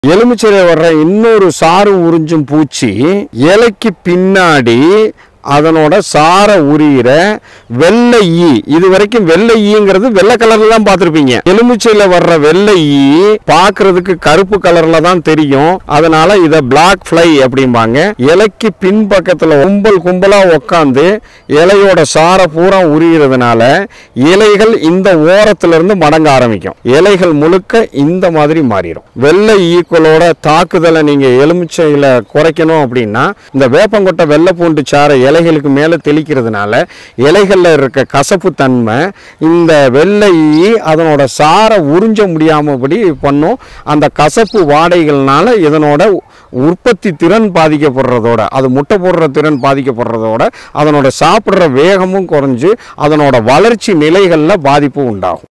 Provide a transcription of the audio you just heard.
எலுமிச்சையில வர்ற இன்னொரு சாறு உறிஞ்சும் பூச்சி இலைக்கு பின்னாடி அதனோட சார உரியிற வெள்ளை ஈ இது வரைக்கும் வெள்ளை ஈங்கிறது வெள்ளை கலர்ல தான் பார்த்திருப்பீங்க எலுமிச்சையில வர்ற வெள்ளை ஈ பார்க்கிறதுக்கு கருப்பு கலர்ல தான் தெரியும் அதனால இத பிளாக் ஃப்ளை அப்படிம்பாங்க இலைக்கு பின்பக்கத்துல கும்பல் கும்பலா உக்காந்து இலையோட சார பூரா உரிகிறதுனால இலைகள் இந்த ஓரத்துல இருந்து மடங்க ஆரம்பிக்கும் இலைகள் முழுக்க இந்த மாதிரி மாறிடும் வெள்ளை ஈக்களோட தாக்குதலை நீங்க எலுமிச்சையில குறைக்கணும் அப்படின்னா இந்த வேப்பங்கொட்டை வெள்ளை பூண்டு சாறை இலைகளுக்கு மேலே தெளிக்கிறதுனால இலைகளில் இருக்க கசப்பு தன்மை இந்த வெள்ளை ஈ அதனோட சாரை உறிஞ்ச முடியாமபடி பண்ணும் அந்த கசப்பு வாடைகள்னால இதனோட உற்பத்தி திறன் பாதிக்கப்படுறதோட அது முட்டை போடுற திறன் பாதிக்கப்படுறதோட அதனோட சாப்பிட்ற வேகமும் குறைஞ்சு அதனோட வளர்ச்சி நிலைகளில் பாதிப்பு உண்டாகும்